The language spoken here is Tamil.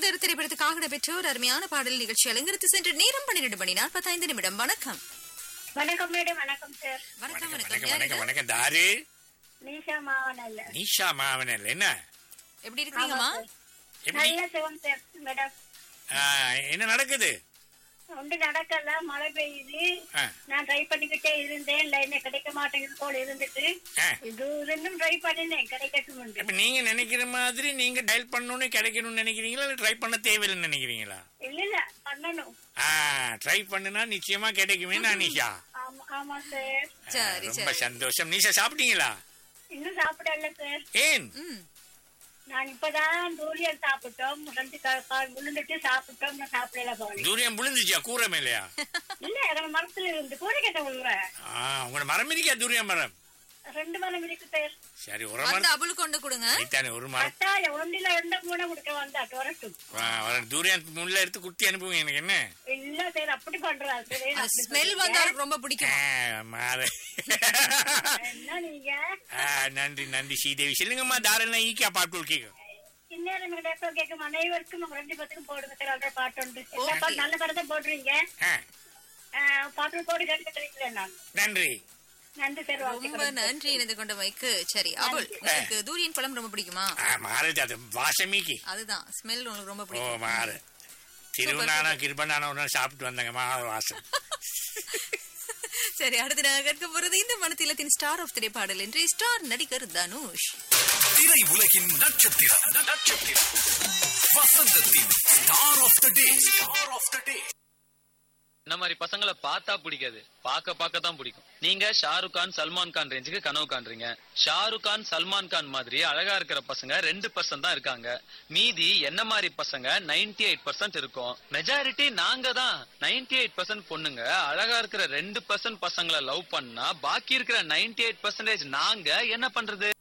துணிந்தர் திரைப்படத்துக்காக நடைபெற்ற ஒரு அருமையான பாடல் நிகழ்ச்சி அலங்கரித்து சென்று நேரம் பன்னிரண்டு மணி நாற்பத்தைந்து நிமிடம் வணக்கம் வணக்கம் மேடம் வணக்கம் சார் வணக்கம் வணக்கம் வணக்கம் வணக்கம் யார் வணக்கம் இது? வணக்கம் தாரு நீஷா மாவனல்ல நிஷா மாவனல் என்ன எப்படி இருக்கீங்கம்மா எப்படி நல்ல சிவம் சார் மேடம் ஆ, என்ன நடக்குது ஒன்று நடக்கல மழை பெய்யுது ஆ, நான் ட்ரை பண்ணிக்கிட்டே இருந்தேன் லைன் கிடைக்க மாட்டேங்குது போல இருந்துட்டு ஆ. இது இருந்தும் ட்ரை பண்ணினேன் கிடைக்கட்டும் இப்ப நீங்க நினைக்கிற மாதிரி நீங்க டயல் பண்ணணும்னு கிடைக்கணும்னு நினைக்கிறீங்களா இல்ல ட்ரை பண்ண தேவையில்லைன்னு நினைக்கிறீங்களா இல்ல இல்ல பண்ணணும் ஆ ட்ரை பண்ணுனா நிச்சயமா கிடைக்குமே நான் நிஷா ஆமா ஆமா சார் சரி ரொம்ப சரி சந்தோஷம் நிஷா சாப்பிட்டீங்களா இன்னும் சாப்பிடல சார் ஏன் ம் நான் இப்பதான் தூரியல் சாப்பிட்டோம் ரெண்டு க- கால் விழுந்துட்டு சாப்பிட்டோம் நான் சாப்பிடல போல தூரியம் புளிஞ்சிச்சா கூரை மேலையா இல்ல எங்க மரத்துல இருந்து கூரை கட்ட விழுற ஆ உங்களோட மரம் இருக்கா தூரியம் மரம் ரெண்டு மரம் இருக்கு சார் சரி ஒரு அந்த மரம் அபுல் கொண்டு கொடுங்க ஐத்தானே ஒரு மரம் கட்டாயம் ஒன்றில ரெண்டு மூணு கொடுக்க வந்தா வரட்டும் ஆ, ஒரு தூரியம் முள்ள எடுத்து குத்தி அனுப்புவீங்க எனக்கு என்ன இல்ல சார் அப்படி பண்றா சார் அந்த அப்படி ஸ்மெல் சொல்றீங்க. வந்து அவருக்கு ரொம்ப பிடிக்கும் ஆ, மாறு என்ன நீங்க ஆ, நன்றி நன்றி ஸ்ரீதேவி சொல்லுங்கம்மா தாராளம் ஈக்கா பாட்டு கேட்கும் இந்நேரம் எப்ப கேட்கும் அனைவருக்கும் நம்ம ரெண்டு பேத்துக்கும் போடுங்க சார் அந்த பாட்டு உண்டு எல்லா Okay. பாட்டு நல்ல படத்தை போடுறீங்க ஆ, ஆஹ், பாட்டு போட்டு கேட்டுக்கிறீங்களே நான் நன்றி நன்றி சார் ரொம்ப வாழ்த்துக்கள். நன்றி இணைந்து கொண்ட மைக்கு சரி அபுல் உங்களுக்கு தூரியன் பழம் ரொம்ப பிடிக்குமா ஆ, மாறுது அது வாசமிக்கு அதுதான் ஸ்மெல் உங்களுக்கு ரொம்ப ஓ பிடிக்கும் மாறு திருவண்ணானா கிருபண்ணானா ஒரு நாள் சாப்பிட்டு வந்தாங்க மாறு வாசம் சரி அடுத்து நாங்க கேட்க போறது இந்த மனத்திலத்தின் ஸ்டார் ஆஃப் திரைப்பாடல் என்று ஸ்டார் நடிகர் தனுஷ் திரை உலகின் நட்சத்திரம் நட்சத்திரம் வசந்தத்தின் star of the day star of the day இந்த மாதிரி பசங்களை பார்த்தா பிடிக்காது பார்க்க பார்க்க தான் பிடிக்கும் நீங்க ஷாருக் கான் சல்மான் கான் ரேஞ்சுக்கு கனவு காண்றீங்க ஷாருக் கான் சல்மான் கான் மாதிரி அழகா இருக்கிற பசங்க ரெண்டு பர்சன்ட் தான் இருக்காங்க மீதி என்ன மாதிரி பசங்க 98% எயிட் பர்சன்ட் இருக்கும் மெஜாரிட்டி நாங்க தான் 98% எயிட் பர்சன்ட் பொண்ணுங்க அழகா இருக்கிற ரெண்டு பர்சன்ட் பசங்களை லவ் பண்ணா பாக்கி இருக்கிற 98% எயிட் பர்சன்டேஜ் நாங்க என்ன பண்றது